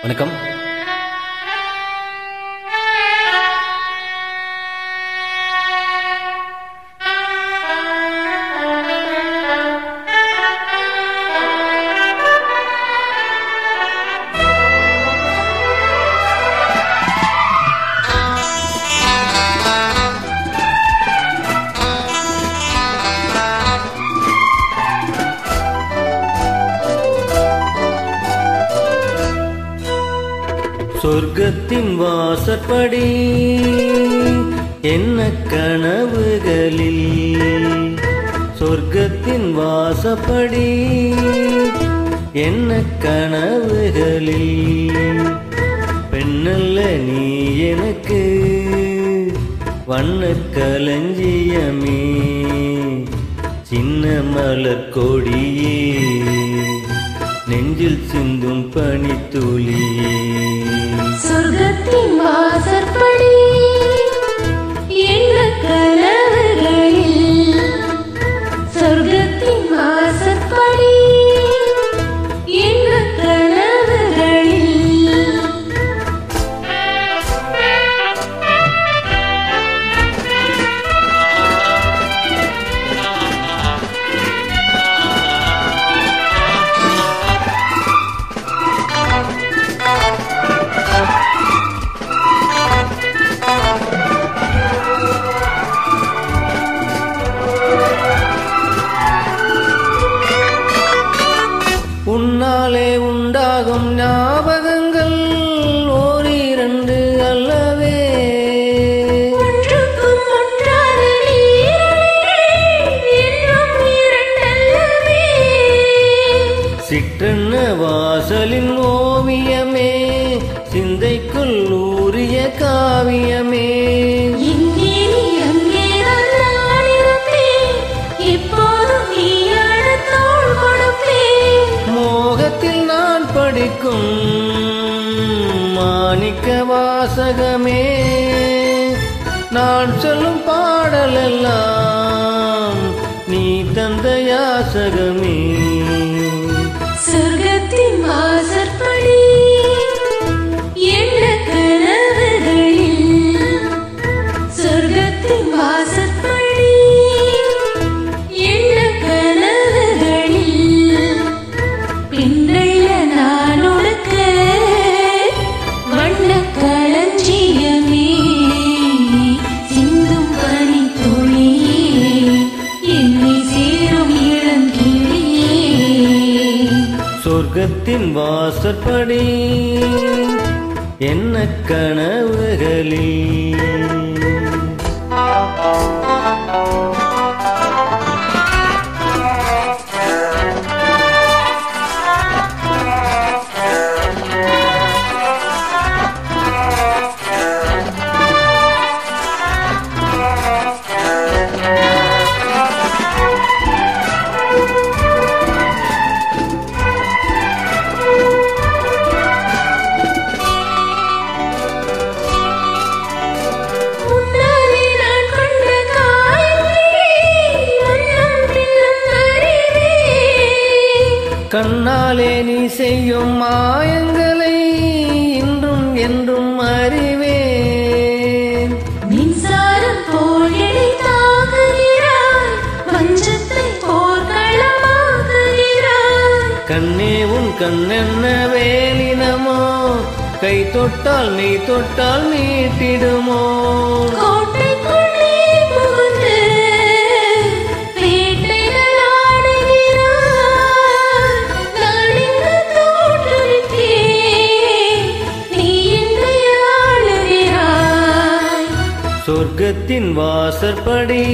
வணக்கம் சொர்க்கத்தின் வாசப்படி என்ன கனவுகளில் சொர்க்கத்தின் வாசப்படி என்ன கனவுகளில் பெண்ணல்ல நீ எனக்கு வண்ணக் களஞ்சியமே சின்ன மலர் கொடியே நெஞ்சில் சிந்தும் பனித்துளியே சொர்க்கத்தின் வாசற்படி என்ன கனவுகளில் சொர்க்கத்தின் வாசற்படி என்ன கனவுகளில் உன்னாலே உண்டாகும் ஞாபகங்கள் ஓரிரண்டு அல்லவே ஒன்றுக்கும் ஒன்றான நீரலைகள் இன்னும் இரண்டல்லவே சிற்றன்ன வாசலின் ஓவியமே சிந்தைக்குள் ஊறிய காவியமே இங்கே நீ அங்கேதான் நான் இருப்பேன் எப்போதும் நீயான தோள் கொடுப்பேன் மோகத்தில் நான் படிக்கும் மாணிக்க வாசகமே நான் சொல்லும் பாடலெல்லாம் நீ தந்த யாசகமே சொர்க்கத்தின் வாசற்படி என்ன கனவுகளில் சொர்க்கத்தின் வாசற்படி என்ன கனவுகளில் பின்னள்ள நான் உனக்கு வண்ணக் களஞ்சியமே சிந்தும் பனி துளியே என்னை சேரும் இளங்கிளியே சொர்க்கத்தின் வாசற்படி என்ன கனவுகளில் முன்னாலே நான் கண்ட காயங்களே முன்னம் பின்னம் அறிவேன் கண்ணாலே நீ செய்யும் மாயங்களை இன்றும் என்றும் அறிவேன் மின்சாரம் போல் என்னை தாக்குகிறாய் மஞ்சத்தை போர்க்களமாக்குகிறாய் கண்ணே உன் கண்ணென்ன வேலினமோ கை தொட்டால் நீ தொட்டால் மீட்டிடுமோ கோட்டைக்குள்ளே புகுந்து வேட்டைகள் ஆடுகிறாய் நான் இங்கு தோற்றுவித்தேன் நீ என்னை ஆளுகிறாய் சொர்க்கத்தின் வாசற்படி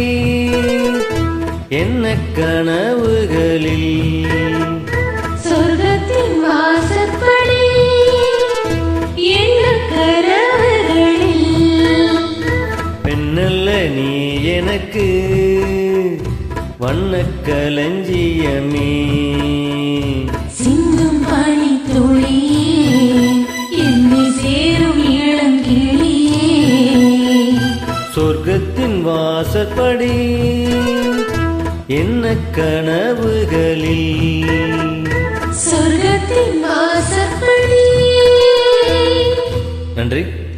என்ன கனவுகளில் சொர்க்கத்தின் வாசற்படி என்ன கனவுகளில் பெண்ணல்ல நீ எனக்கு வண்ணக் களஞ்சியமே சிந்தும் பனி துளியே என்னை சேரும் இளங்கிளியே சொர்க்கத்தின் வாசற்படி என்ன கனவுகளில் சொர்க்கத்தின் வாசற்படி நன்றி